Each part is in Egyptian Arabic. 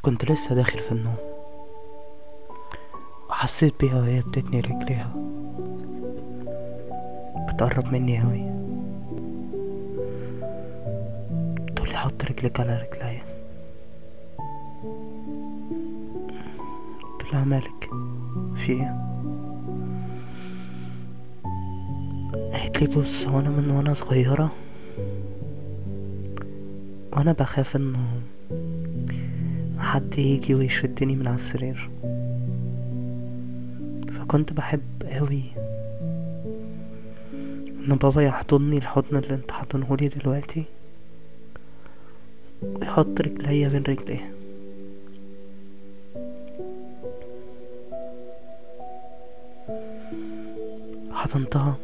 كنت لسه داخل في النوم وحسيت بيها وهي بتتني رجليها بتقرب مني أوي تقولي حط رجلك على رجليا قلت لها مالك في ايه قالت لي بص هو انا من وانا صغيرة وانا بخاف انه حد يجي ويشدني من على السرير فكنت بحب قوي ان بابا يحضني الحضن اللي انت حاضنهولي دلوقتي ويحط رجليا بين رجليه حضنتها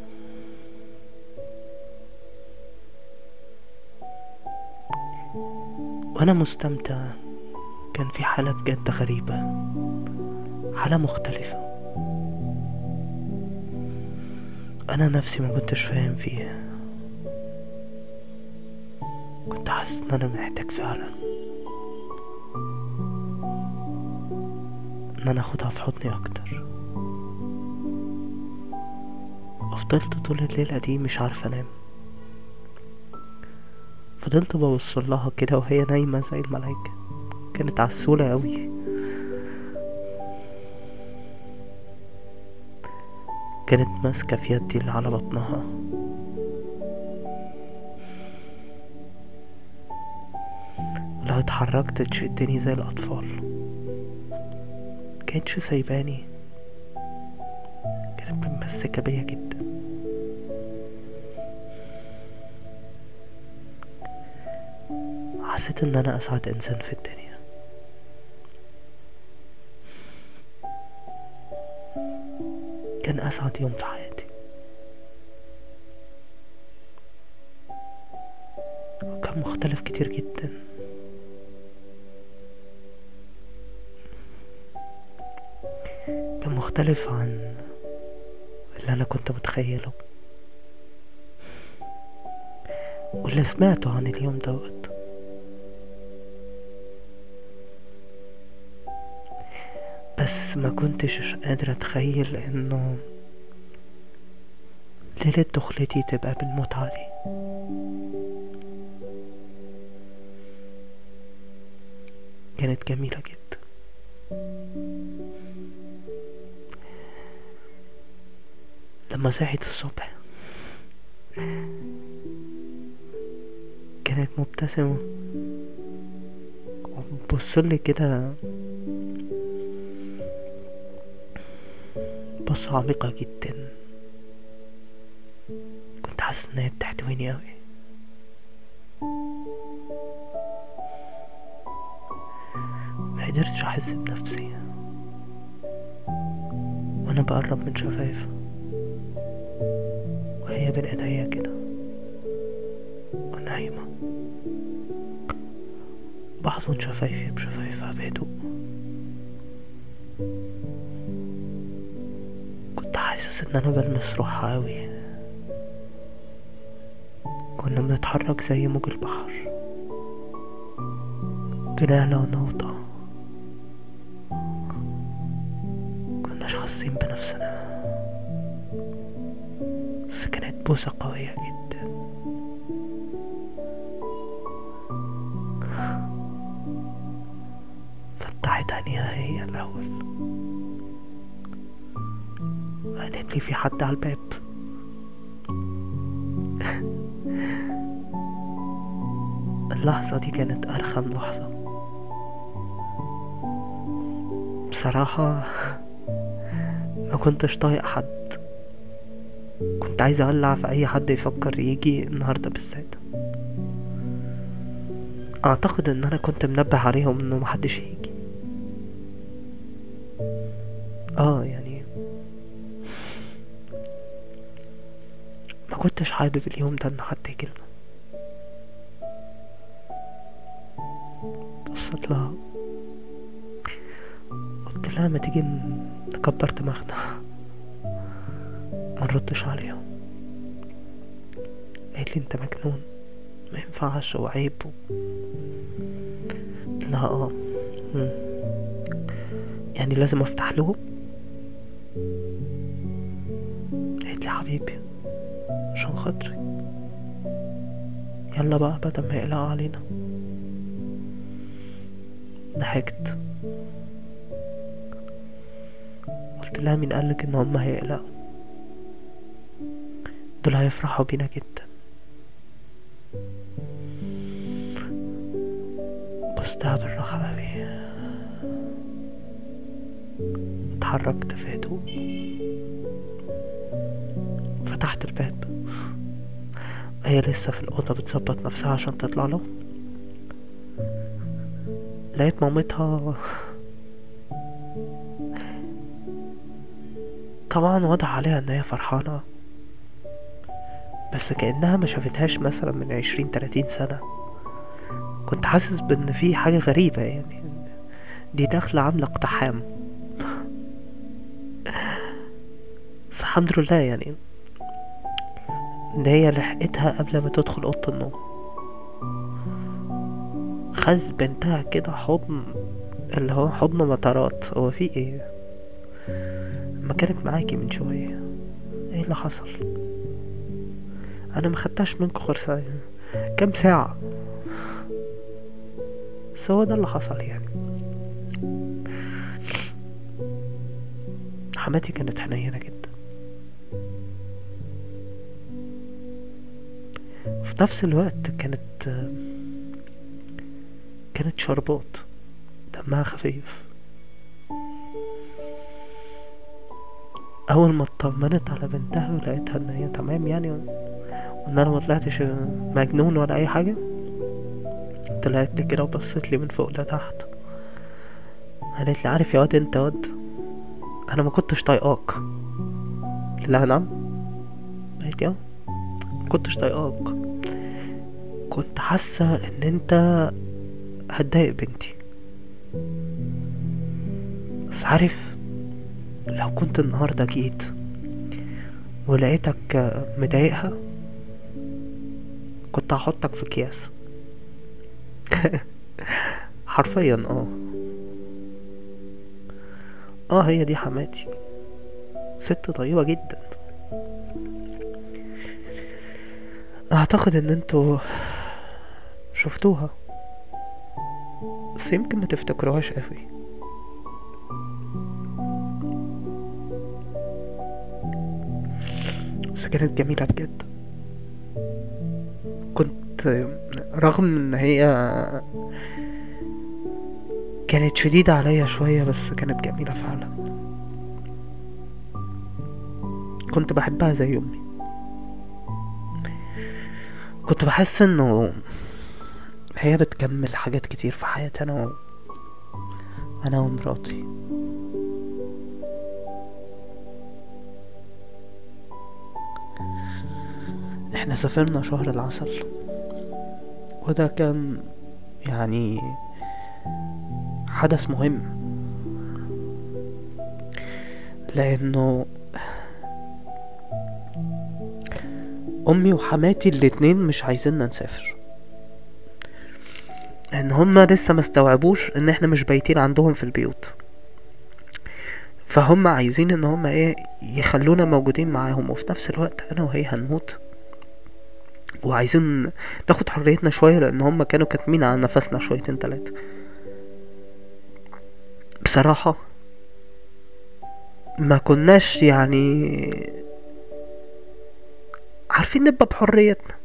وانا مستمتع كان في حالة بجد غريبة حالة مختلفة انا نفسي ما كنتش فاهم فيها كنت حاسس ان انا محتاج فعلا ان انا اخدها في حضني اكتر وفضلت طول الليلة دي مش عارفة انام فضلت ببص لها كده وهي نايمة زي الملايكة كانت عسولة أوي كانت ماسكة في يدي اللي على بطنها لو اتحركت تشدني زي الأطفال كانتش سايباني كانت متمسكة بيا جدا حسيت ان انا اسعد انسان في الدنيا كان اسعد يوم في حياتي وكان مختلف كتير جدا كان مختلف عن اللي انا كنت متخيله واللي سمعته عن اليوم دوت بس ما كنتش قادر اتخيل انه ليلة دخلتي تبقى بالمتعة دي كانت جميلة جدا لما صحيت الصبح كانت مبتسمة وبتبصلي كده بصة عميقة جدا كنت حاسس ان هي بتحتويني اوي ما قدرتش احس بنفسي وانا بقرب من شفايفها وهي بين ايديا كده ونايمة بحضن شفايفي بشفايفها بهدوء كنت حاسس ان انا بلمس روحها اوي كنا بنتحرك زي موج البحر بنعلى ونوطى كناش حاسين بنفسنا بس كانت بوسة قوية جدا فتحت عينيها هي الأول قالت لي في حد على الباب اللحظة دي كانت أرخم لحظة بصراحة ما كنتش طايق حد كنت عايز أولع في أي حد يفكر يجي النهاردة بالذات أعتقد إن أنا كنت منبه عليهم إنه محدش هيجي اه يعني ما كنتش حابب اليوم ده ان حد يجي لنا بصيت لها قلت لها ما تيجي ن- نكبر دماغنا ما نردش عليهم قالت لي انت مجنون ما ينفعش وعيب و... قلت لها اه مم. يعني لازم افتح لهم قالت لي حبيبي عشان خاطري يلا بقى بدل ما يقلقوا علينا ضحكت قلت لها مين قالك ان هما هيقلقوا دول هيفرحوا بينا جدا بصتها بالراحة اوي اتحركت في هدوء فتحت الباب هي لسه في الأوضة بتظبط نفسها عشان تطلع له لقيت مامتها طبعا واضح عليها ان هي فرحانة بس كأنها ما شافتهاش مثلا من عشرين تلاتين سنة كنت حاسس بان في حاجة غريبة يعني دي داخلة عاملة اقتحام بس الحمد لله يعني ان هي لحقتها قبل ما تدخل اوضه النوم خدت بنتها كده حضن اللي هو حضن مطارات هو في ايه ما كانت معاكي من شويه ايه اللي حصل انا ما خدتهاش منكم غير ساعة كام ساعه بس هو ده اللي حصل يعني حماتي كانت حنينه جدا وفي نفس الوقت كانت كانت شربات دمها خفيف اول ما اطمنت على بنتها ولقيتها ان هي تمام يعني وان انا ما طلعتش مجنون ولا اي حاجه طلعت لي كده وبصت لي من فوق لتحت قالت لي عارف يا واد انت واد انا ما كنتش طايقاك قلت لها نعم قالت لي اه ما كنتش طايقاك كنت حاسه ان انت هتضايق بنتي بس عارف لو كنت النهارده جيت ولقيتك مضايقها كنت هحطك في اكياس حرفيا اه اه هي دي حماتي ست طيبة جدا اعتقد ان انتوا شفتوها بس يمكن ما تفتكروهاش قوي بس كانت جميلة بجد كنت رغم ان هي كانت شديدة عليا شوية بس كانت جميلة فعلا كنت بحبها زي امي كنت بحس انه هي بتكمل حاجات كتير في حياتي انا و... انا ومراتي احنا سافرنا شهر العسل وده كان يعني حدث مهم لانه امي وحماتي الاتنين مش عايزيننا نسافر ان هما لسه ما استوعبوش ان احنا مش بايتين عندهم في البيوت فهم عايزين ان هما ايه يخلونا موجودين معاهم وفي نفس الوقت انا وهي هنموت وعايزين ناخد حريتنا شوية لان هما كانوا كاتمين على نفسنا شويتين تلاتة بصراحة ما كناش يعني عارفين نبقى بحريتنا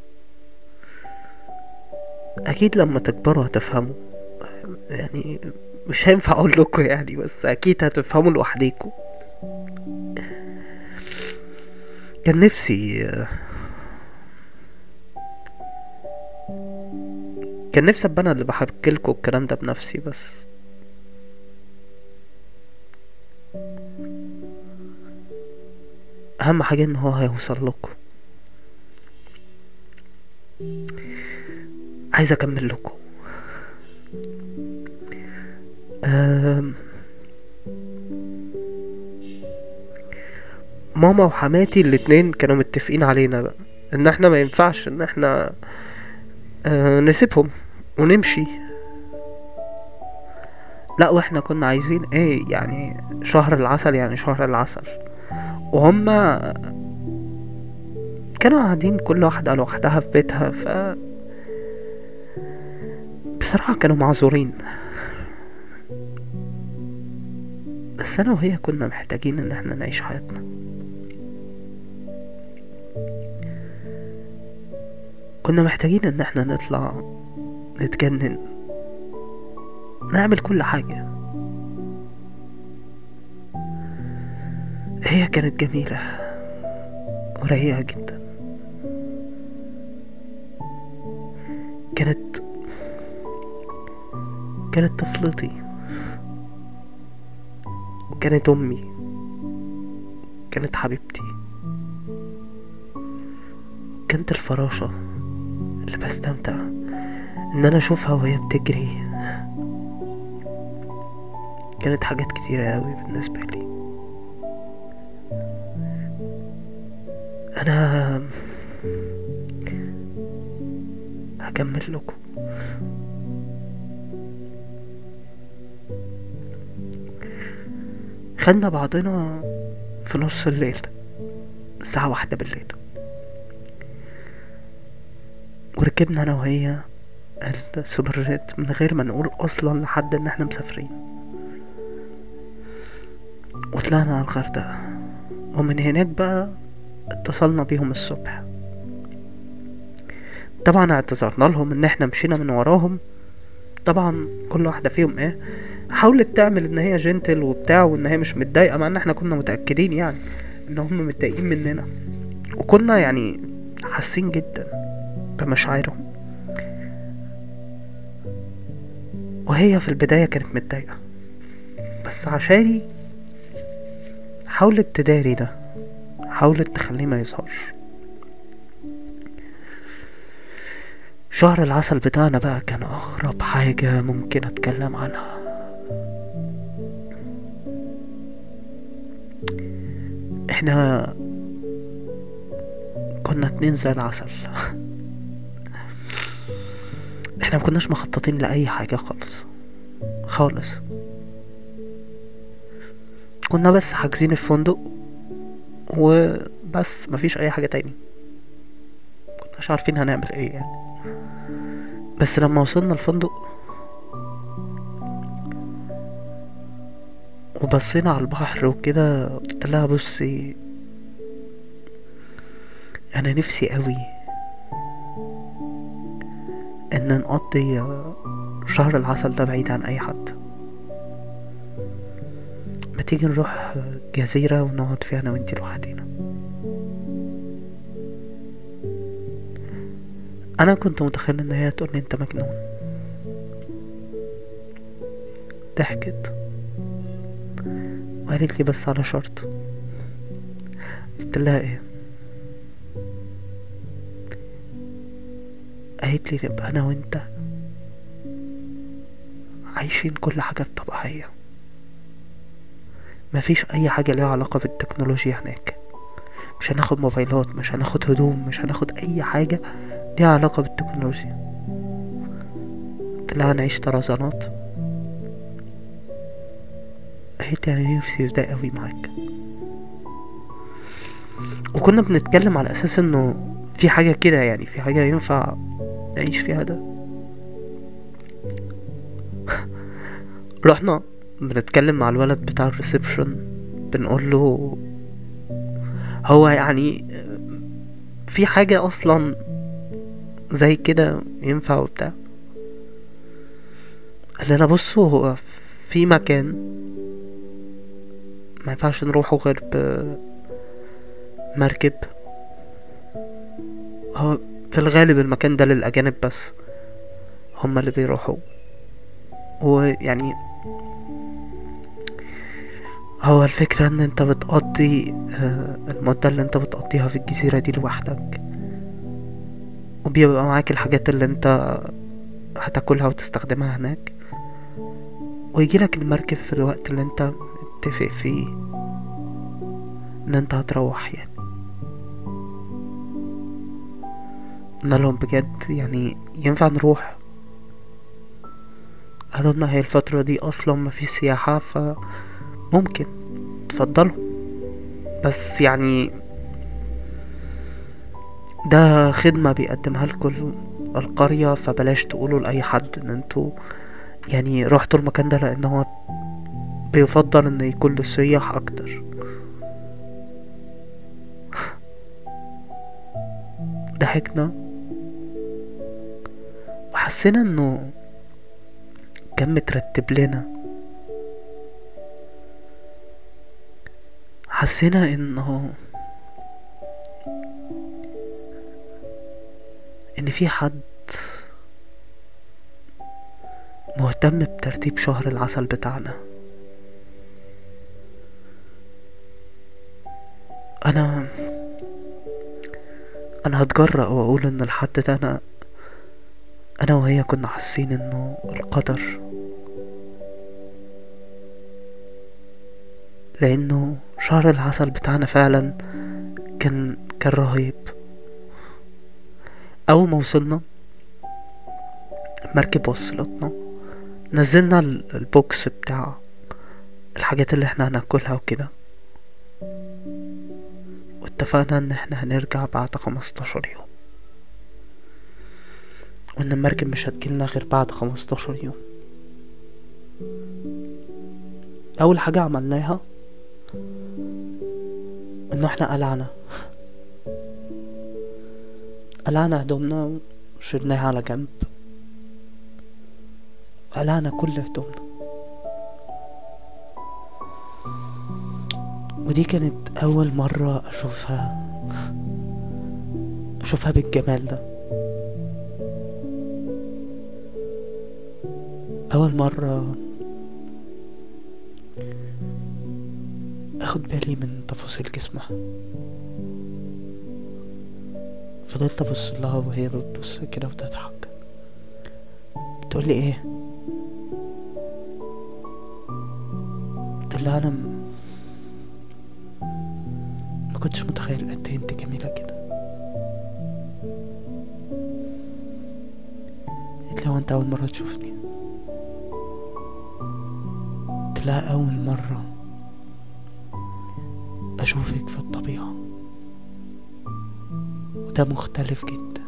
اكيد لما تكبروا هتفهموا يعني مش هينفع اقول لكم يعني بس اكيد هتفهموا لوحديكم كان نفسي كان نفسي ابقى انا اللي بحكي لكم الكلام ده بنفسي بس اهم حاجه ان هو هيوصل لكم عايز اكمل لكم أم... ماما وحماتي الاتنين كانوا متفقين علينا بقى ان احنا ما ينفعش ان احنا أه نسيبهم ونمشي لا واحنا كنا عايزين ايه يعني شهر العسل يعني شهر العسل وهم كانوا قاعدين كل واحدة لوحدها في بيتها ف بصراحة كانوا معذورين بس انا وهي كنا محتاجين ان احنا نعيش حياتنا كنا محتاجين ان احنا نطلع نتجنن نعمل كل حاجة هي كانت جميلة ورقيقة جدا كانت كانت طفلتي وكانت أمي كانت حبيبتي كانت الفراشة اللي بستمتع إن أنا أشوفها وهي بتجري كانت حاجات كتيرة أوي بالنسبة لي أنا هكمل لكم خدنا بعضنا في نص الليل الساعة واحدة بالليل وركبنا أنا وهي السوبر جيت من غير ما نقول أصلا لحد إن احنا مسافرين وطلعنا على الغردقة ومن هناك بقى اتصلنا بيهم الصبح طبعا اعتذرنا لهم ان احنا مشينا من وراهم طبعا كل واحدة فيهم ايه حاولت تعمل ان هي جنتل وبتاع وان هي مش متضايقة مع ان احنا كنا متأكدين يعني ان هم متضايقين مننا وكنا يعني حاسين جدا بمشاعرهم وهي في البداية كانت متضايقة بس عشاني حاولت تداري ده حاولت تخليه ما يظهرش شهر العسل بتاعنا بقى كان أغرب حاجة ممكن أتكلم عنها احنا كنا اتنين زي العسل احنا مكناش مخططين لأي حاجة خالص خالص كنا بس حاجزين الفندق وبس مفيش اي حاجة تاني مكناش عارفين هنعمل ايه يعني بس لما وصلنا الفندق وبصينا على البحر وكده قلت لها بصي انا نفسي قوي ان نقضي شهر العسل ده بعيد عن اي حد ما تيجي نروح جزيرة ونقعد فيها انا وانتي لوحدينا انا كنت متخيل ان هي تقول لي انت مجنون ضحكت وقالت لي بس على شرط قلت لها ايه قالت لي نبقى انا وانت عايشين كل حاجة بطبيعية مفيش اي حاجة ليها علاقة بالتكنولوجيا هناك مش هناخد موبايلات مش هناخد هدوم مش هناخد اي حاجة ليها علاقة بالتكنولوجيا قلت لها هنعيش طرزانات قالت لي انا نفسي ده قوي معاك وكنا بنتكلم على اساس انه في حاجة كده يعني في حاجة ينفع نعيش فيها ده رحنا بنتكلم مع الولد بتاع الريسبشن بنقول له هو يعني في حاجة اصلا زي كده ينفع وبتاع قال لنا بصوا هو في مكان ما ينفعش نروحه غير بمركب هو في الغالب المكان ده للأجانب بس هما اللي بيروحوا ويعني هو الفكرة ان انت بتقضي المدة اللي انت بتقضيها في الجزيرة دي لوحدك وبيبقى معاك الحاجات اللي انت هتاكلها وتستخدمها هناك ويجيلك المركب في الوقت اللي انت متفق فيه ان انت هتروح يعني قلنا لهم بجد يعني ينفع نروح قالوا لنا هي الفترة دي اصلا ما في سياحة فممكن تفضلوا بس يعني ده خدمة بيقدمها لكم القرية فبلاش تقولوا لأي حد ان انتوا يعني رحتوا المكان ده لان هو بيفضل ان يكون للسياح اكتر ضحكنا وحسينا انه كان مترتب لنا حسينا انه ان في حد مهتم بترتيب شهر العسل بتاعنا انا انا هتجرأ واقول ان الحد ده انا انا وهي كنا حاسين انه القدر لانه شهر العسل بتاعنا فعلا كان كان رهيب اول ما وصلنا المركب وصلتنا نزلنا ال- البوكس بتاع الحاجات اللي احنا هناكلها وكده واتفقنا ان احنا هنرجع بعد خمستاشر يوم وان المركب مش هتجيلنا غير بعد خمستاشر يوم اول حاجة عملناها انه احنا قلعنا قلعنا هدومنا وشلناها على جنب قلعنا كل هدومنا ودي كانت أول مرة أشوفها أشوفها بالجمال ده أول مرة أخد بالي من تفاصيل جسمها فضلت أبص لها وهي بتبص كده وتضحك بتقولي ايه قلت لها انا م- ما كنتش متخيل قد ايه انت جميلة كده قلت لها انت اول مرة تشوفني قلت لها اول مرة اشوفك في الطبيعة وده مختلف جدا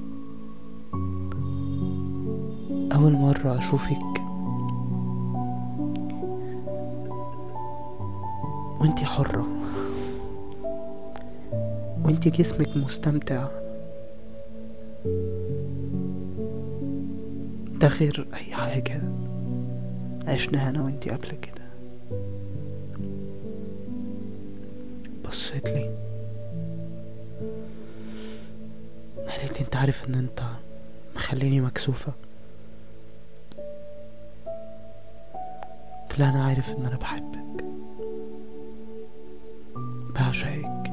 أول مرة أشوفك وانتي حرة وانتي جسمك مستمتع ده غير أي حاجة عشناها أنا وانتي قبل كده بصيت لي قالت لي انت عارف ان انت مخليني مكسوفة قلت لها انا عارف ان انا بحبك بعشقك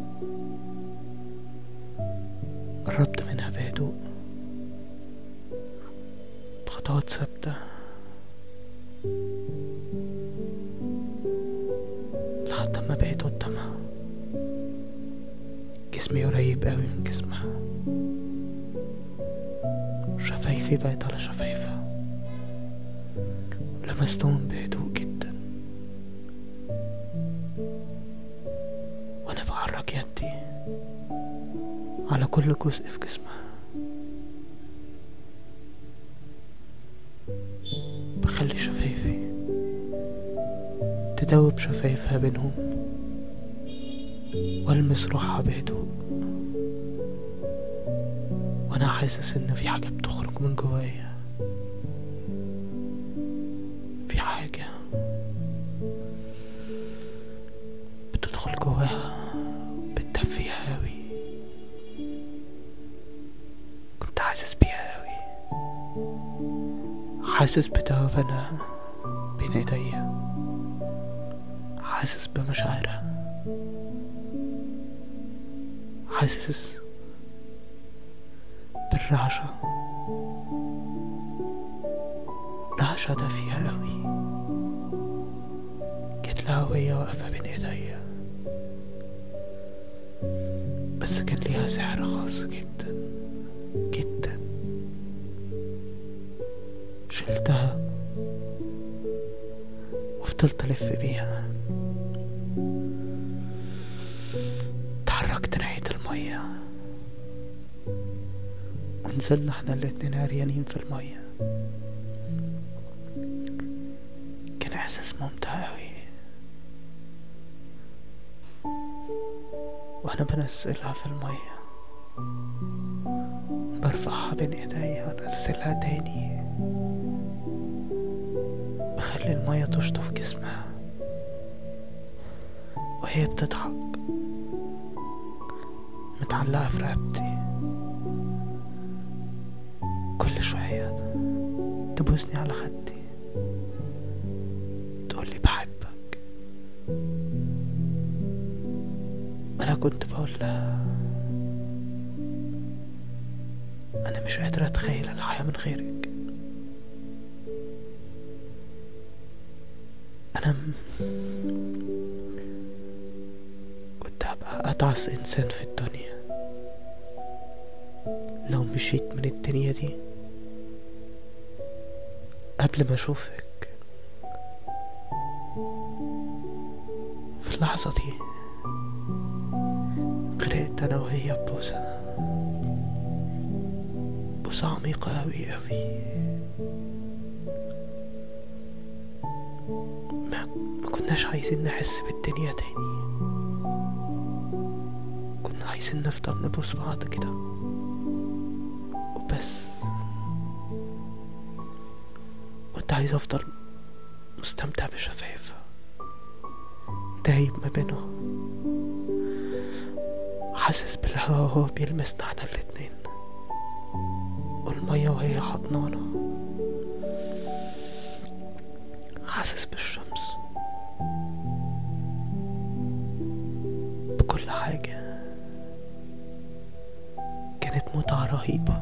قربت منها بهدوء بخطوات ثابتة لحد ما بقيت قدامها جسمي قريب قوي من جسمها شفايفي بقت على شفايفها لمستهم بهدوء جدا وانا بحرك يدي على كل جزء في جسمها بخلي شفايفي تدوب شفايفها بينهم والمس روحها بهدوء وانا حاسس ان في حاجة بتخرج من جوايا في حاجة بتدخل جواها بتدفيها اوي كنت حاسس بيها اوي حاسس بدوبنة بين ايديا حاسس بمشاعرها حاسس بالرعشة رعشة دافية أوي جت لها وهي واقفة بين ايديا بس كان ليها سحر خاص جدا جدا شلتها فضلت ألف بيها اتحركت ناحية المية ونزلنا احنا الاتنين عريانين في المية كان إحساس ممتع أوي وأنا بنزلها في المية برفعها بين ايديا وانزلها تاني بخلي المية تشطف جسمها وهي بتضحك متعلقة في رقبتي كل شوية تبوسني على خدي تقولي بحبك أنا كنت بقول لها أنا مش قادرة أتخيل الحياة من غيرك أنا م- كنت هبقى أتعس إنسان في الدنيا لو مشيت من الدنيا دي قبل ما أشوفك في اللحظة دي غرقت أنا وهي ببوسة بوسة عميقة أوي أوي ما ما كناش عايزين نحس بالدنيا تاني كنا عايزين نفضل نبوس بعض كده وبس كنت عايز أفضل مستمتع بشفايفها دايب ما بينهم حاسس بالهوا وهو بيلمسنا احنا الاتنين والمية وهي حضنانا حاسس بالشمس بكل حاجة كانت متعة رهيبة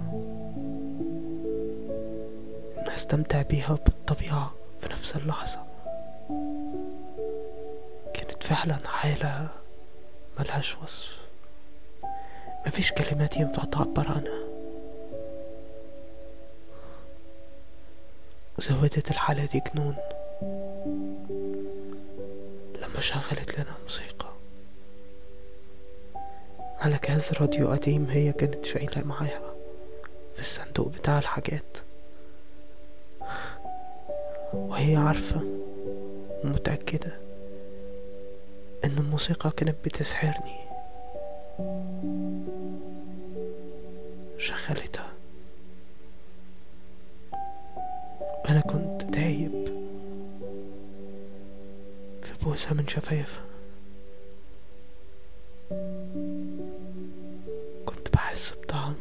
إن أستمتع بيها بالطبيعة في نفس اللحظة كانت فعلا حالة ملهاش وصف مفيش كلمات ينفع تعبر عنها زودت الحالة دي جنون لما شغلت لنا موسيقى على جهاز راديو قديم هي كانت شايلة معاها في الصندوق بتاع الحاجات وهي عارفة ومتأكدة إن الموسيقى كانت بتسحرني شغلتها أنا كنت دايب في بوسة من شفايفها كنت بحس بطعم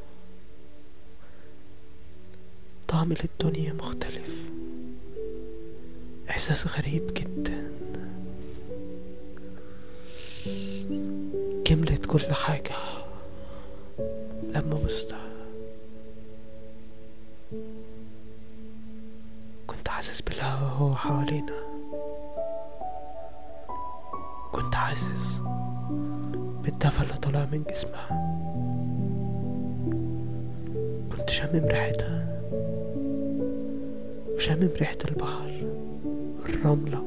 طعم للدنيا مختلف إحساس غريب جدا كملت كل حاجة لما بوستها كنت حاسس بالهوا وهو حوالينا كنت حاسس بالدفى اللي طالع من جسمها كنت شامم ريحتها وشامم ريحة البحر الرملة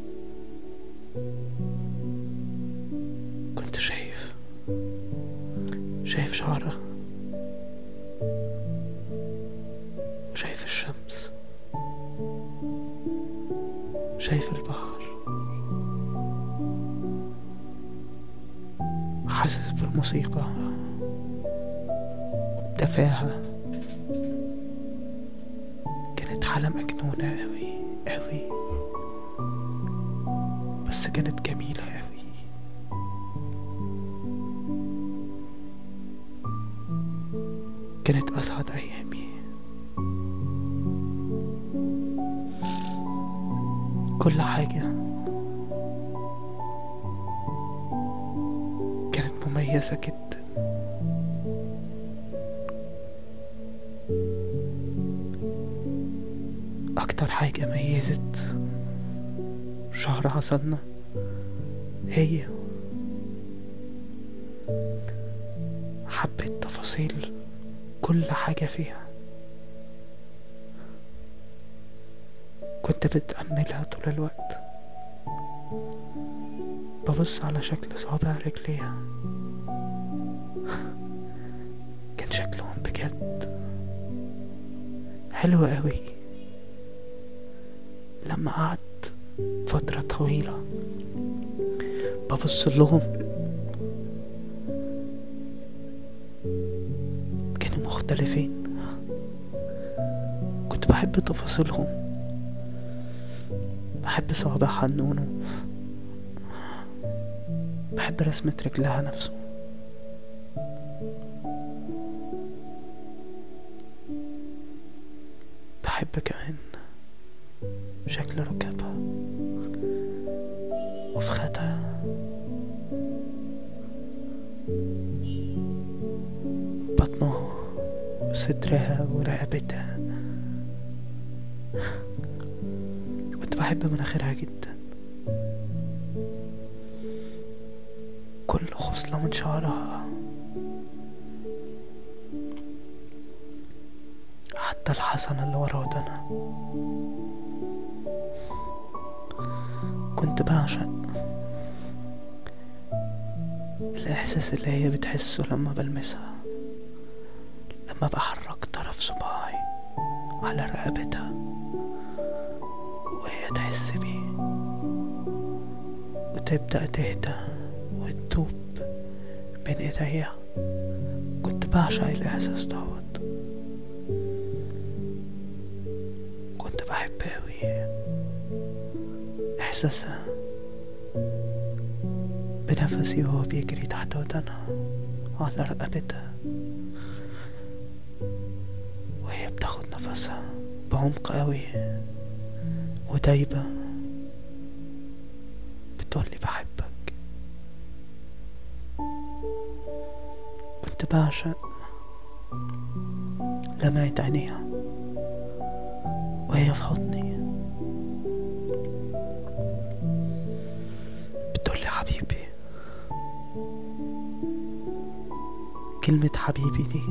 كنت شايف شايف شعرها شايف الشمس شايف البحر حاسس بالموسيقى بدفاها كانت حالة مجنونة أوي أوي بس كانت جميلة أوي كانت أسعد أيامي كل حاجة كانت مميزة جدا أكتر حاجة ميزت شهر عسلنا هي حبيت تفاصيل كل حاجة فيها كنت بتأملها طول الوقت ببص على شكل صوابع رجليها كان شكلهم بجد حلو قوي لما قعدت فترة طويلة ببص لهم كانوا مختلفين كنت بحب تفاصيلهم بحب صوابعها النونو بحب رسمة رجلها نفسه بحب كمان شكل ركابها وفخاتها بطنها وصدرها ورقبتها كنت بحب مناخيرها جدا كل خصلة من شعرها حتى الحسنة اللي ورا ودنها كنت بعشق الإحساس اللي هي بتحسه لما بلمسها لما بحرك طرف صباعي على رقبتها وهي تحس بيه وتبدأ تهدى وتدوب بين ايديا كنت بعشق الإحساس دوت كنت بحب أوي إحساسها بنفسي وهو بيجري تحت ودنها على رقبتها وهي بتاخد نفسها بعمق قوي ودايبة بتقولي بحبك كنت بعشق لمعة عينيها وهي في حضني بتقولي حبيبي كلمة حبيبي دي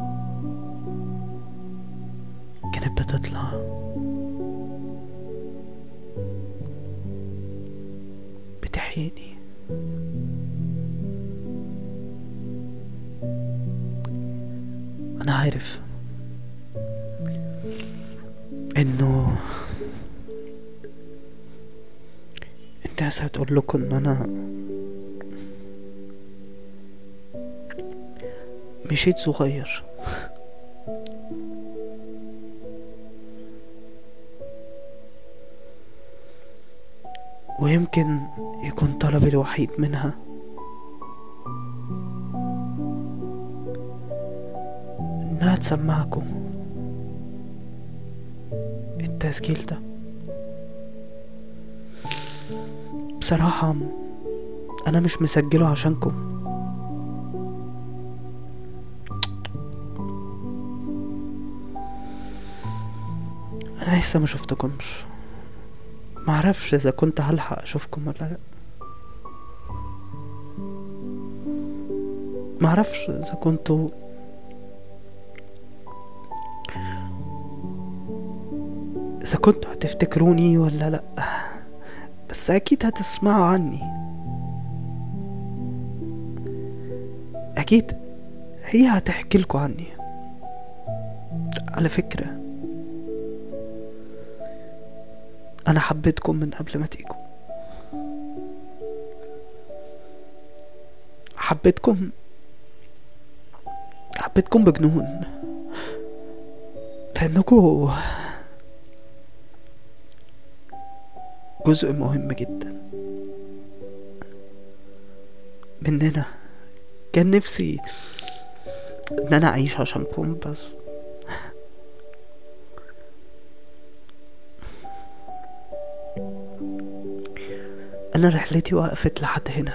كانت بتطلع بتحييني أنا عارف إنه الناس هتقول لكم إن أنا مشيت صغير ويمكن يكون طلبي الوحيد منها انها تسمعكم التسجيل ده بصراحة انا مش مسجله عشانكم انا لسه ما شفتكمش معرفش اذا كنت هلحق اشوفكم ولا لا معرفش اذا كنتوا اذا كنتوا هتفتكروني ولا لا بس اكيد هتسمعوا عني اكيد هي هتحكي لكم عني على فكره انا حبيتكم من قبل ما تيجوا حبيتكم حبيتكم بجنون لانكوا جزء مهم جدا مننا كان نفسي ان انا اعيش عشانكم بس انا رحلتي وقفت لحد هنا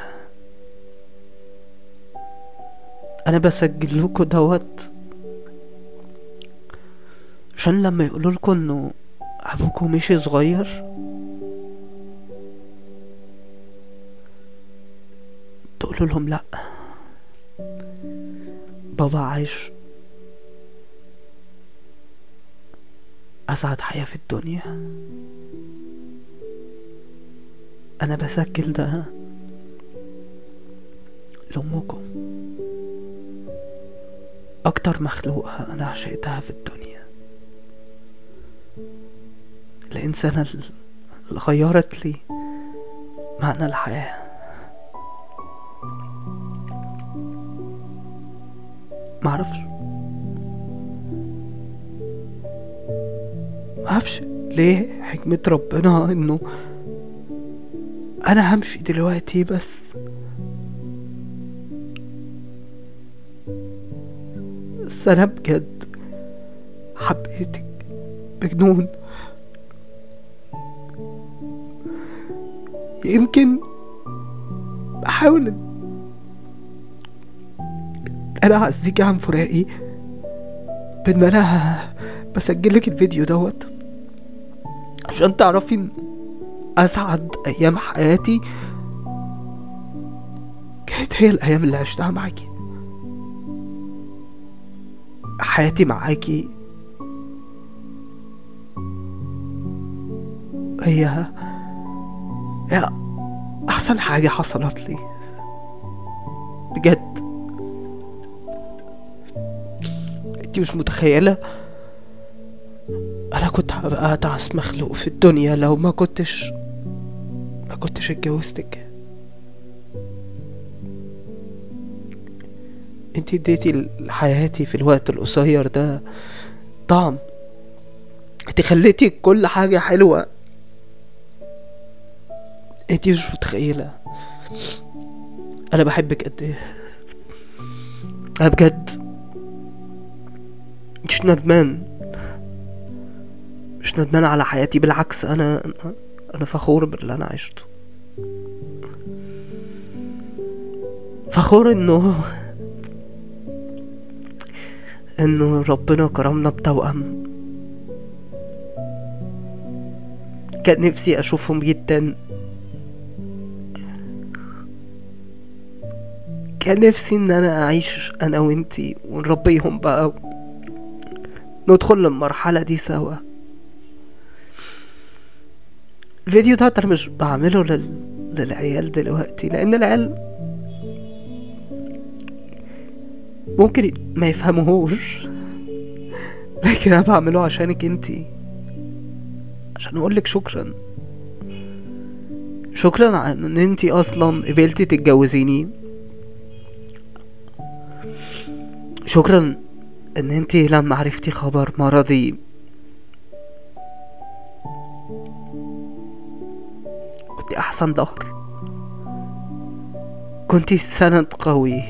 انا بسجل لكم دوت عشان لما يقولوا لكم انه ابوكم مشي صغير تقولوا لهم لا بابا عايش اسعد حياة في الدنيا انا بسجل ده لامكم اكتر مخلوقة انا عشقتها في الدنيا الانسانة اللي غيرت لي معنى الحياة معرفش معرفش ليه حكمة ربنا انه انا همشي دلوقتي بس بس انا بجد حبيتك بجنون يمكن بحاول انا اعزيك عن فراقي بان انا بسجلك الفيديو دوت عشان تعرفي ان اسعد ايام حياتي كانت هي الايام اللي عشتها معاكي حياتي معاكي هي هي احسن حاجة حصلت لي بجد انتي مش متخيلة انا كنت هبقى اتعس مخلوق في الدنيا لو ما كنتش ما كنتش اتجوزتك انتي اديتي لحياتي في الوقت القصير ده طعم انتي خليتي كل حاجة حلوة انتي مش متخيلة انا بحبك قد ايه انا بجد مش ندمان مش ندمان على حياتي بالعكس انا انا فخور باللي انا عشته فخور انه انه ربنا كرمنا بتوأم كان نفسي اشوفهم جدا كان نفسي ان انا اعيش انا وانتي ونربيهم بقى ندخل للمرحلة دي سوا الفيديو ده انا مش بعمله لل... للعيال دلوقتي لان العيال ممكن ما يفهموهوش لكن انا بعمله عشانك انتي عشان اقولك شكرا شكرا على ان انتي اصلا قبلتي تتجوزيني شكرا ان انتي لما عرفتي خبر مرضي كنتي احسن ظهر كنتي سند قوي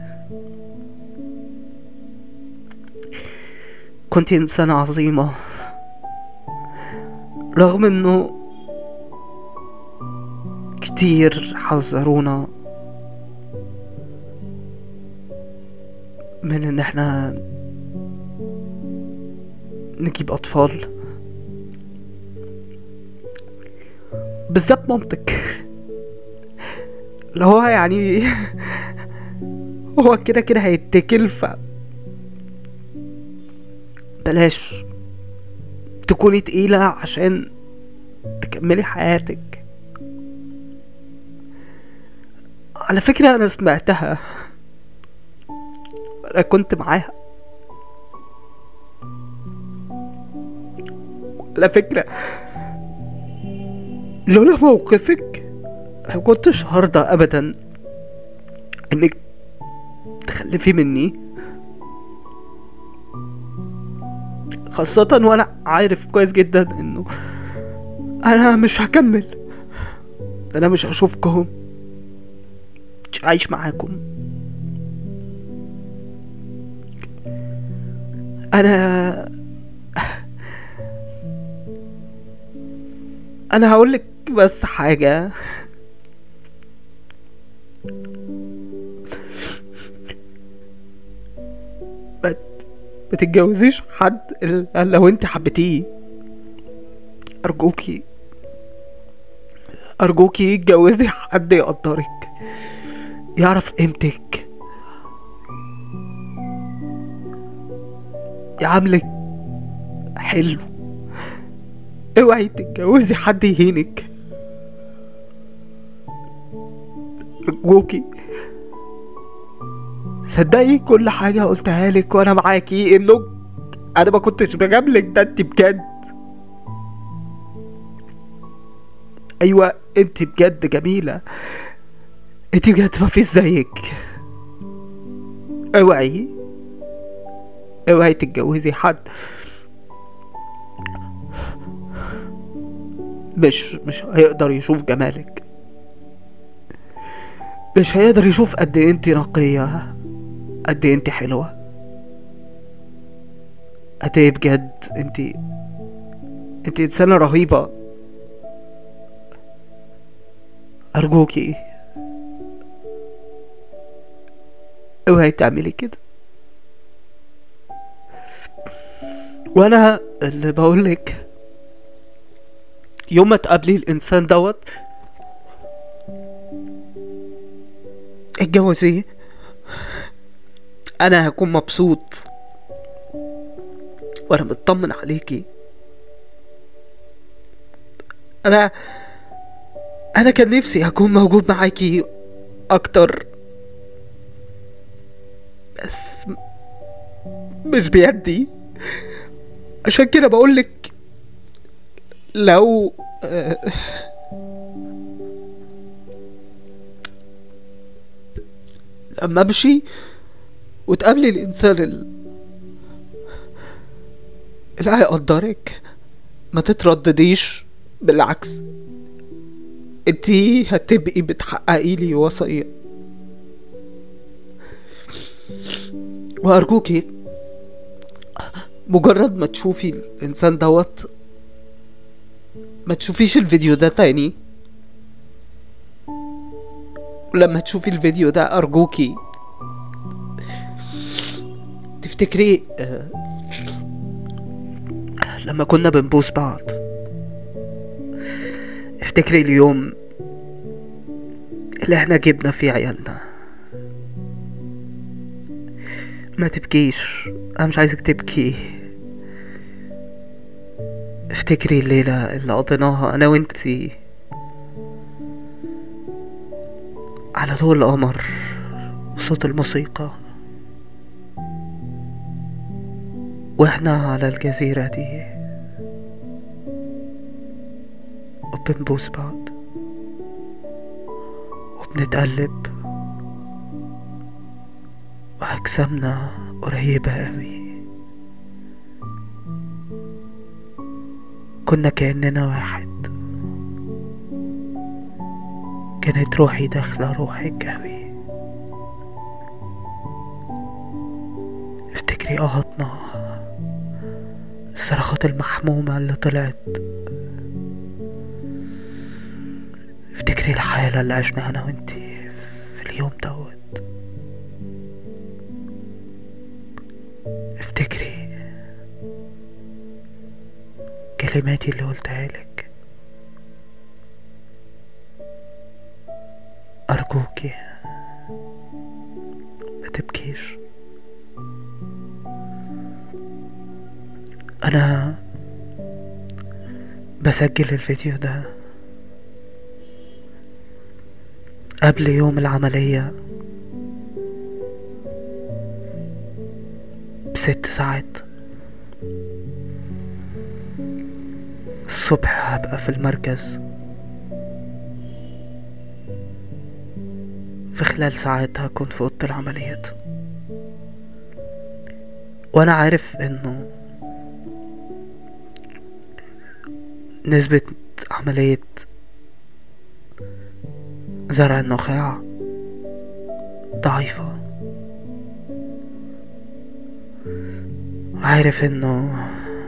كنتي انسانة عظيمة رغم انه كتير حذرونا من ان احنا نجيب اطفال بالذات مامتك اللي هو يعني هو كده كده هيتكل ف بلاش تكوني تقيلة عشان تكملي حياتك على فكرة أنا سمعتها أنا كنت معاها على فكرة لولا موقفك أنا كنتش هرضى أبدا إنك تخلفي مني خاصة وأنا عارف كويس جدا إنه أنا مش هكمل أنا مش هشوفكم مش عايش معاكم أنا أنا هقولك بس حاجة ما ما تتجوزيش حد إلا لو انت حبيتيه ارجوكي ارجوكي اتجوزي حد يقدرك يعرف قيمتك يعاملك حلو اوعي تتجوزي حد يهينك ارجوكي صدقي كل حاجة قلتها لك وانا معاكي انه انا ما كنتش بجاملك ده انت بجد ايوه انت بجد جميلة انت بجد ما فيش زيك اوعي اوعي تتجوزي حد مش مش هيقدر يشوف جمالك مش هيقدر يشوف قد ايه انت نقية قد ايه انت حلوة قد ايه بجد انت انت انسانة رهيبة ارجوكي اوعي تعملي كده وانا اللي بقولك يوم ما تقابلي الانسان دوت اتجوزيه انا هكون مبسوط وانا مطمن عليكي انا انا كان نفسي اكون موجود معاكي اكتر بس مش بيدي عشان كده بقولك لو لما امشي وتقابلي الانسان ال- اللي هيقدرك ما تتردديش بالعكس انتي هتبقي بتحققي لي وصية وارجوكي مجرد ما تشوفي الانسان دوت ما تشوفيش الفيديو ده تاني ولما تشوفي الفيديو ده ارجوكي تفتكري آه، لما كنا بنبوس بعض افتكري اليوم اللي احنا جبنا فيه عيالنا ما تبكيش انا مش عايزك تبكي افتكري الليلة اللي قضيناها انا وانتي على ضوء القمر وصوت الموسيقى واحنا على الجزيرة دي وبنبوس بعض وبنتقلب وأجسامنا قريبة أوي كنا كأننا واحد كانت روحي داخلة روحك أوي افتكري قهطنا الصرخات المحمومة اللي طلعت افتكري الحالة اللي عشناها أنا وانتي في اليوم دوت افتكري كلماتي اللي قلتها لك أرجوكي ما تبكيش أنا بسجل الفيديو ده قبل يوم العملية بست ساعات الصبح هبقى في المركز في خلال ساعات هكون في أوضة العمليات وأنا عارف إنه نسبة عملية زرع النخاع ضعيفة عارف انه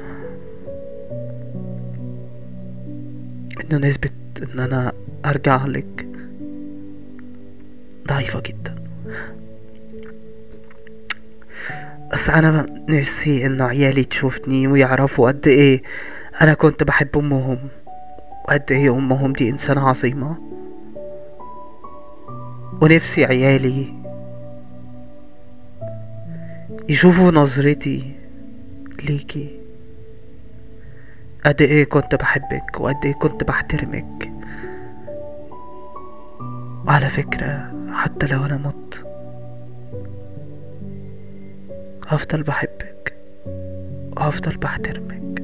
انه نسبة ان انا ارجع لك ضعيفة جدا بس انا نفسي ان عيالي تشوفني ويعرفوا قد ايه انا كنت بحب امهم وقد ايه امهم دي انسانة عظيمة ونفسي عيالي يشوفوا نظرتي ليكي قد ايه كنت بحبك وقد ايه كنت بحترمك وعلى فكرة حتى لو أنا مت هفضل بحبك وهفضل بحترمك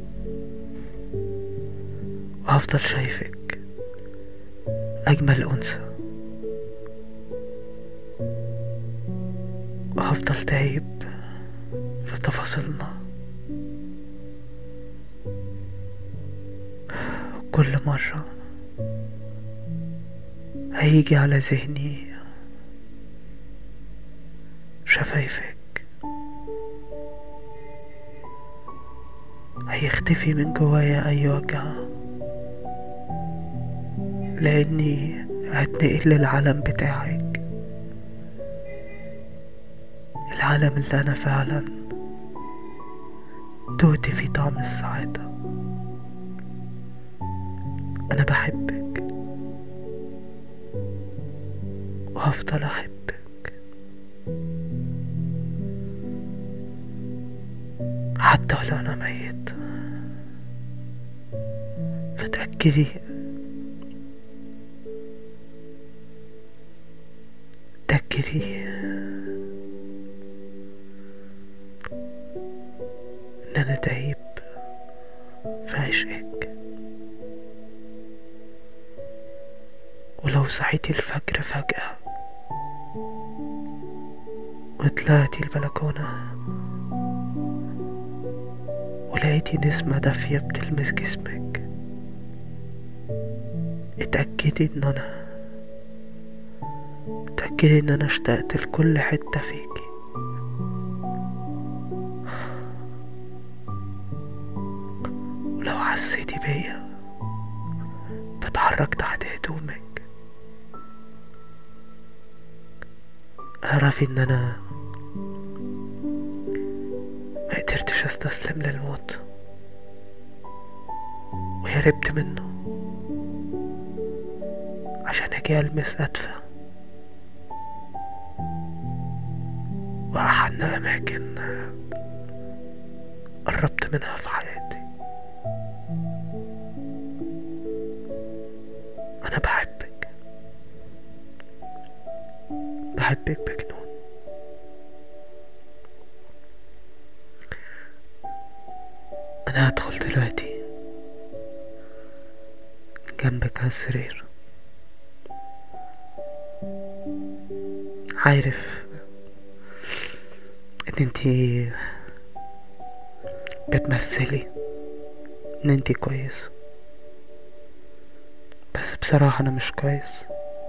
وهفضل شايفك أجمل أنثى وهفضل تايب في تفاصيلنا كل مرة هيجي على ذهني شفايفك هيختفي من جوايا أي وجع لأني هتنقل للعالم بتاعك العالم اللي أنا فعلا دوت فيه طعم السعادة أنا بحبك وهفضل أحبك حتى ولو أنا ميت فتأكدي تأكدي إن أنا دايب في عشقك ولو صحيتي الفجر فجأة وطلعتي البلكونة ولقيتي نسمة دافية بتلمس جسمك اتأكدي ان انا اتأكدي ان انا اشتقت لكل حتة فيكي ولو حسيتي بيا بتحرك تحت هدومك اعرفي ان انا ما قدرتش استسلم للموت وهربت منه عشان اجي المس ادفى واحن اماكن قربت منها في حياتي انا بحبك بحبك بجنون انا هدخل دلوقتي جنبك على السرير عارف ان انتي بتمثلي ان انتي كويس بس بصراحة انا مش كويس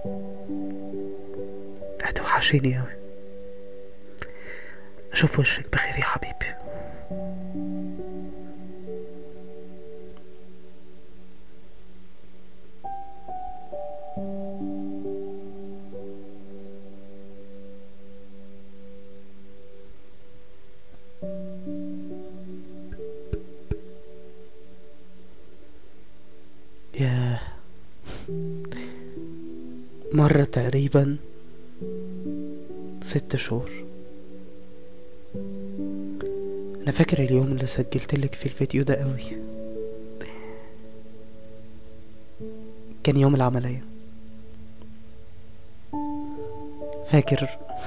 هتوحشيني اوي اشوف وشك بخير يا حبيبي ياه مرة تقريبا ست شهور انا فاكر اليوم اللي سجلت لك فيه الفيديو ده قوي كان يوم العملية فاكر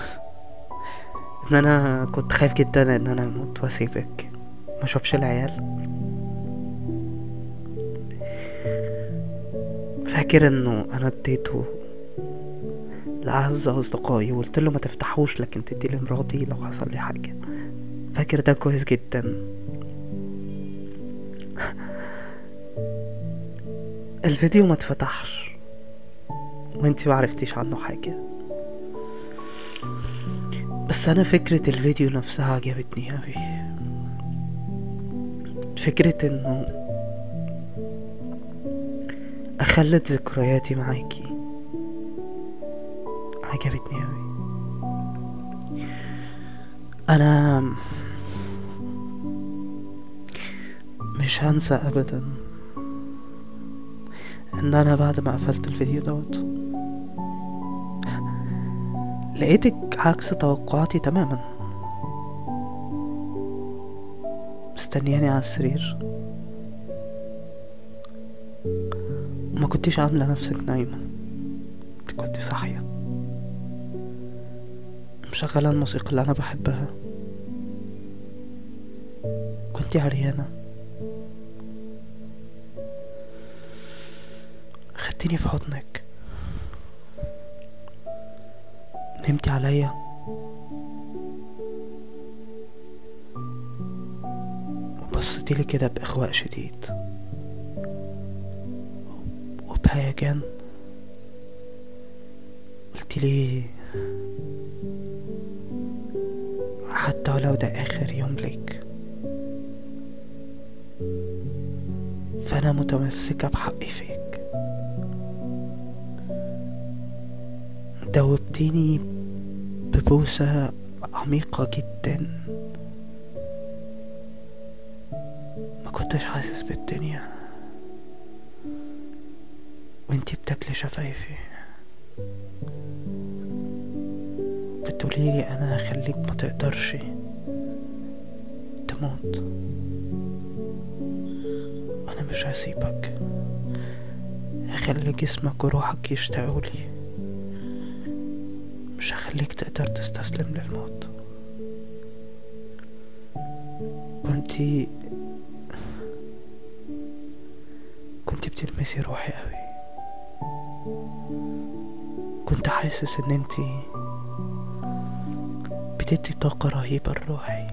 ان انا كنت خايف جدا ان انا اموت واسيبك ما اشوفش العيال فاكر انه انا اديته لأعز أصدقائي وقلت له ما تفتحوش لكن تدي لمراتي لو حصل لي حاجة فاكر ده كويس جدا الفيديو ما اتفتحش وانتي معرفتيش عنه حاجة بس انا فكرة الفيديو نفسها عجبتني اوي فكرة انه اخلد ذكرياتي معاكي عجبتني اوي انا مش هنسى ابدا ان انا بعد ما قفلت الفيديو دوت لقيتك عكس توقعاتي تماما مستنياني على السرير وما كنتيش عاملة نفسك نايمة انت كنت صاحية مشغلة الموسيقى اللي أنا بحبها كنت عريانة خدتيني في حضنك نمتي عليا وبصيتيلي كده بإخواء شديد وبهيجان قلتلي حتى ولو ده آخر يوم ليك فأنا متمسكة بحقي فيك دوبتيني ببوسة عميقة جدا ما كنتش حاسس بالدنيا وانتي بتاكلي شفايفي بتقوليلي انا هخليك ما تقدرش تموت انا مش هسيبك هخلي جسمك وروحك يشتاقولي مش هخليك تقدر تستسلم للموت كنتي كنت بتلمسي روحي قوي كنت حاسس ان انتي بتدي طاقة رهيبة لروحي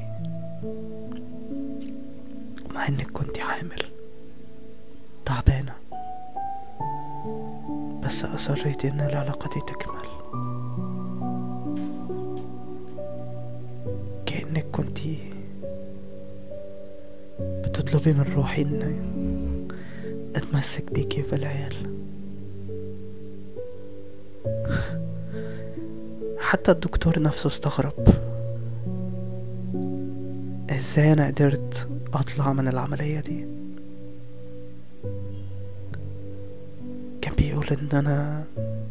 مع انك كنت حامل تعبانة بس أصريت ان العلاقة دي تكمل كأنك كنت بتطلبي من روحي ان اتمسك بيكي بالعيال حتى الدكتور نفسه استغرب ازاي انا قدرت اطلع من العملية دي كان بيقول ان انا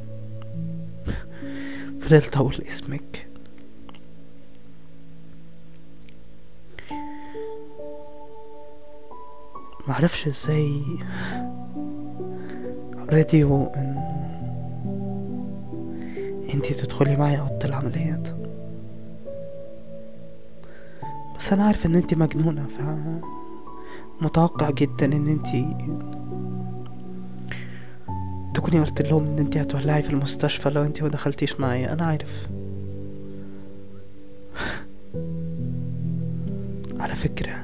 فضلت اقول اسمك معرفش ازاي راديو ان انتي تدخلي معايا اوضه العمليات بس انا عارف ان انتي مجنونه ف متوقع جدا ان انتي تكوني قلت لهم ان انتي هتولعي في المستشفى لو انتي ما دخلتيش معايا انا عارف على فكره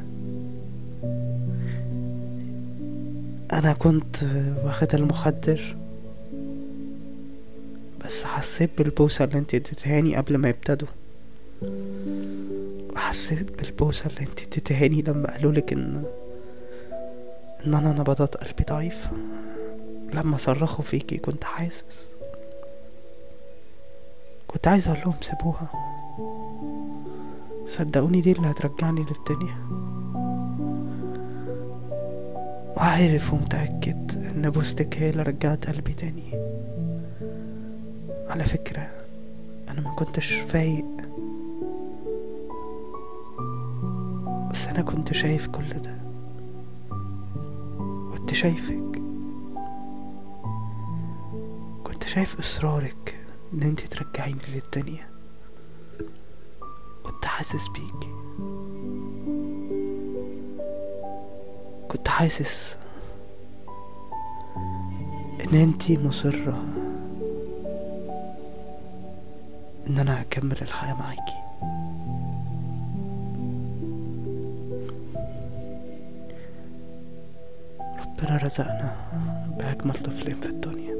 انا كنت واخد المخدر بس حسيت بالبوسة اللي انت اديتهاني قبل ما يبتدوا وحسيت بالبوسة اللي انت اديتهاني لما قالولك ان ان انا نبضات قلبي ضعيف لما صرخوا فيكي كنت حاسس كنت عايز اقول لهم سيبوها صدقوني دي اللي هترجعني للدنيا وعارف ومتأكد ان بوستك هي اللي رجعت قلبي تاني على فكرة أنا ما كنتش فايق بس أنا كنت شايف كل ده كنت شايفك كنت شايف إصرارك إن انت ترجعيني للدنيا كنت حاسس بيكي كنت حاسس إن انتي مصرة ان انا اكمل الحياة معاكي ربنا رزقنا بأجمل طفلين في الدنيا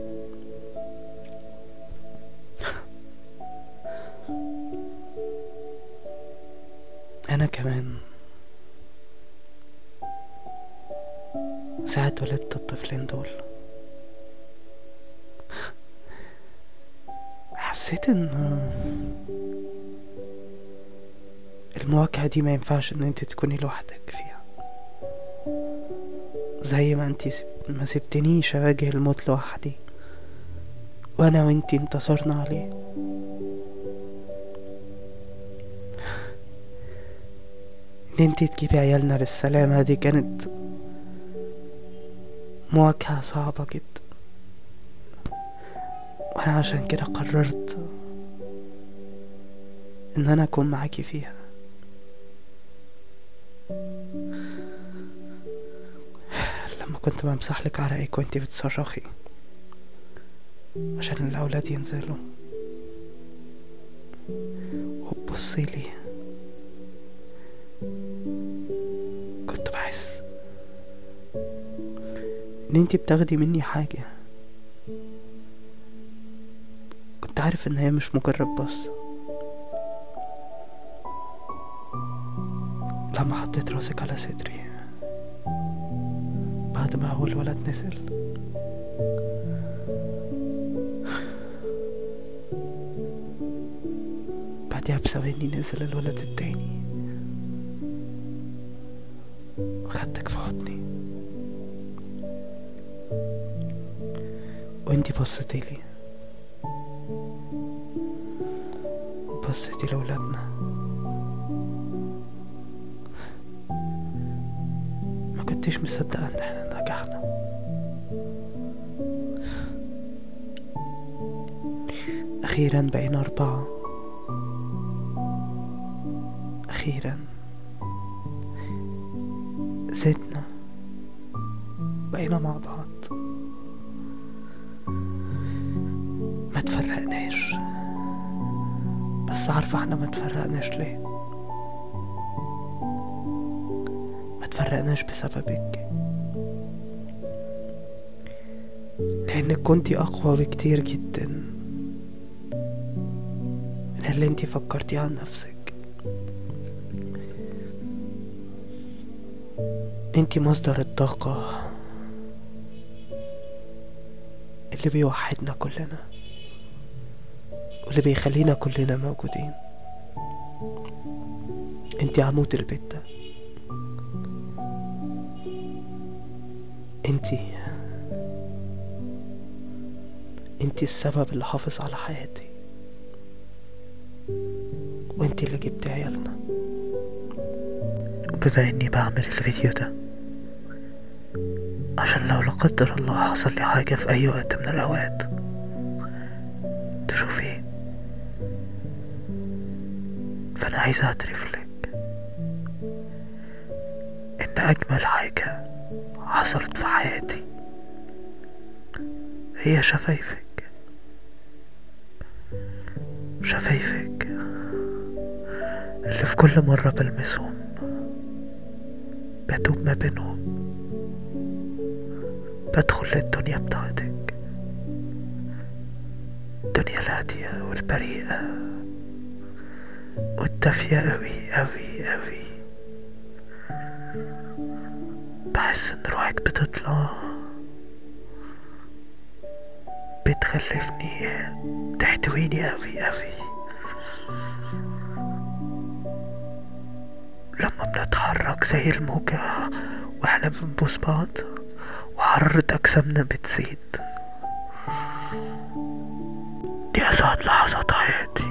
أنا كمان ساعة ولدت الطفلين دول حسيت ان المواجهة دي ما ينفعش ان انت تكوني لوحدك فيها زي ما انت ما سبتنيش اواجه الموت لوحدي وانا وانتي انتصرنا عليه ان انتي تجيبي عيالنا بالسلامة دي كانت مواجهة صعبة جدا وانا عشان كده قررت ان انا اكون معاكي فيها لما كنت بمسح لك عرقك وانتي بتصرخي عشان الاولاد ينزلوا وتبصي لي كنت بحس ان انتي بتاخدي مني حاجة كنت عارف ان هي مش مجرد بص لما حطيت راسك على صدري بعد ما اول ولد نزل بعدها بثواني نزل الولد التاني وخدتك في حضني وانتي بصيتي لي بصيتي لولادنا ما كنتش مصدقة ان احنا نجحنا اخيرا بقينا اربعة اخيرا زدنا بقينا مع بعض ما تفرقناش بس عارفة احنا ما تفرقناش ليه ما تفرقناش بسببك لانك كنتي اقوى بكتير جدا من اللي انتي فكرتيه عن نفسك انتي مصدر الطاقة اللي بيوحدنا كلنا واللي بيخلينا كلنا موجودين انتي عمود البيت ده انتي انتي السبب اللي حافظ على حياتي وانتي اللي جبتي عيالنا بما اني بعمل الفيديو ده عشان لو لا قدر الله حصل لي حاجة في أي وقت من الأوقات تشوفي فأنا عايز أعترف لك إن أجمل حاجة حصلت في حياتي هي شفايفك شفايفك اللي في كل مرة بلمسهم بدوب ما بينهم بدخل للدنيا بتاعتك الدنيا الهادية والبريئة والدافية أوي أوي أوي بحس إن روحك بتطلع بتخلفني تحتويني أوي أوي لما بنتحرك زي الموجة واحنا بنبوس بعض وحرارة أجسامنا بتزيد دي أسعد لحظات حياتي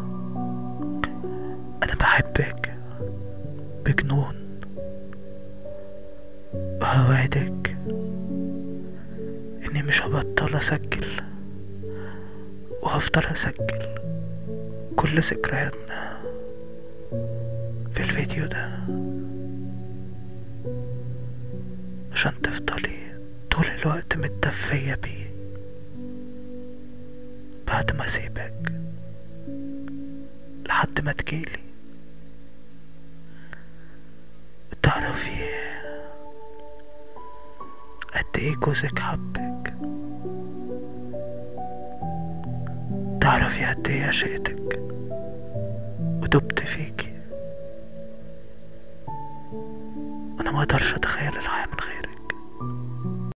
أنا بحبك بجنون وهوعدك إني مش هبطل أسجل وهفضل أسجل كل ذكرياتنا في الفيديو ده عشان تفضلي طول الوقت متدفية بيه بعد ما اسيبك لحد ما تجيلي تعرفي قد ايه جوزك حبك تعرفي قد ايه عشقتك ودبت فيكي انا ما اقدرش اتخيل الحياة من